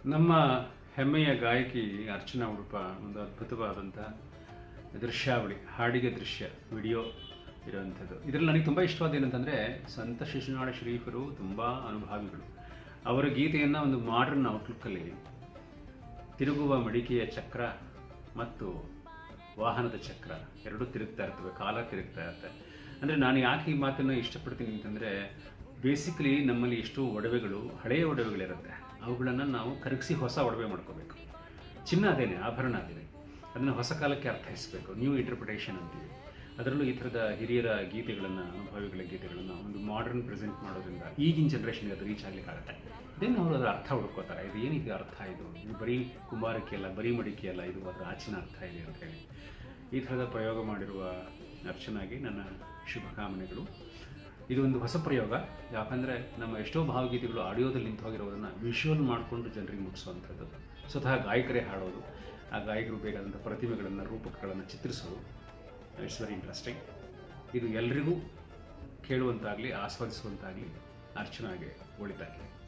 ನಮ್ಮ ಹೆಮ್ಮೆಯ ಗಾಯಕಿ ಅರ್ಚನಾ ಉಡುಪ ಒಂದು ಅದ್ಭುತವಾದಂಥ ದೃಶ್ಯಾವಳಿ ಹಾಡಿಗೆ ದೃಶ್ಯ ವಿಡಿಯೋ ಇರುವಂಥದ್ದು ಇದರಲ್ಲಿ ನನಗೆ ತುಂಬ ಇಷ್ಟವಾದ ಏನಂತಂದರೆ ಸಂತ ಶಿಶುನಾಳ ಶ್ರೀಫರು ತುಂಬ ಅನುಭಾವಿಗಳು ಅವರ ಗೀತೆಯನ್ನು ಒಂದು ಮಾಡರ್ನ್ ಔಟ್ಲುಕ್ಕಲ್ಲಿ ತಿರುಗುವ ಮಡಿಕೆಯ ಚಕ್ರ ಮತ್ತು ವಾಹನದ ಚಕ್ರ ಎರಡೂ ತಿರುಗ್ತಾ ಇರ್ತವೆ ಕಾಲ ತಿರುಗ್ತಾ ಇರುತ್ತೆ ಅಂದರೆ ನಾನು ಯಾಕೆ ಈ ಮಾತನ್ನು ಇಷ್ಟಪಡ್ತೀನಿ ಅಂತಂದರೆ ಬೇಸಿಕಲಿ ನಮ್ಮಲ್ಲಿ ಎಷ್ಟೋ ಒಡವೆಗಳು ಹಳೆಯ ಒಡವೆಗಳಿರುತ್ತೆ ಅವುಗಳನ್ನು ನಾವು ಕರಗಿಸಿ ಹೊಸ ಒಡವೆ ಮಾಡ್ಕೋಬೇಕು ಚಿನ್ನ ಅದೇನೆ ಆಭರಣ ಅದೇನೆ ಅದನ್ನು ಹೊಸ ಕಾಲಕ್ಕೆ ಅರ್ಥೈಸಬೇಕು ನ್ಯೂ ಇಂಟರ್ಪ್ರಿಟೇಷನ್ ಅಂತೀವಿ ಅದರಲ್ಲೂ ಈ ಥರದ ಹಿರಿಯರ ಗೀತೆಗಳನ್ನು ಅನುಭವಿಗಳ ಗೀತೆಗಳನ್ನು ಒಂದು ಮಾಡರ್ನ್ ಪ್ರೆಸೆಂಟ್ ಮಾಡೋದ್ರಿಂದ ಈಗಿನ ಜನ್ರೇಷನ್ಗೆ ಅದು ರೀಚ್ ಆಗ್ಲಿಕ್ಕೆ ಆಗುತ್ತೆ ದೆನ್ ಅವರು ಅದರ ಅರ್ಥ ಹುಡ್ಕೋತಾರೆ ಇದು ಏನಿದೆ ಅರ್ಥ ಇದು ಇದು ಬರೀ ಕುಂಬಾರಕ್ಕೆ ಅಲ್ಲ ಬರೀ ಮಡಿಕೆ ಅಲ್ಲ ಇದು ಅದರ ಆಚಿನ ಅರ್ಥ ಇದೆ ಅಂತ ಹೇಳಿ ಈ ಥರದ ಪ್ರಯೋಗ ಮಾಡಿರುವ ಅರ್ಚನಾಗಿ ನನ್ನ ಶುಭಕಾಮನೆಗಳು ಇದು ಒಂದು ಹೊಸ ಪ್ರಯೋಗ ಯಾಕಂದರೆ ನಮ್ಮ ಎಷ್ಟೋ ಭಾವಗೀತೆಗಳು ಆಡಿಯೋದಲ್ಲಿ ನಿಂತು ಹೋಗಿರೋದನ್ನು ವಿಷುವಲ್ ಮಾಡಿಕೊಂಡು ಜನರಿಗೆ ಮುಟ್ಟಿಸುವಂಥದ್ದು ಸ್ವತಃ ಗಾಯಕರೇ ಹಾಡೋದು ಆ ಗಾಯಕರು ಬೇಕಾದಂಥ ಪ್ರತಿಮೆಗಳನ್ನು ರೂಪಕಗಳನ್ನು ಚಿತ್ರಿಸೋದು ಇಟ್ಸ್ ವೆರಿ ಇಂಟ್ರೆಸ್ಟಿಂಗ್ ಇದು ಎಲ್ರಿಗೂ ಕೇಳುವಂತಾಗಲಿ ಆಸ್ವಾದಿಸುವಂತಾಗಲಿ ಅರ್ಚನಾಗೆ ಒಳಿತಾಗಲಿ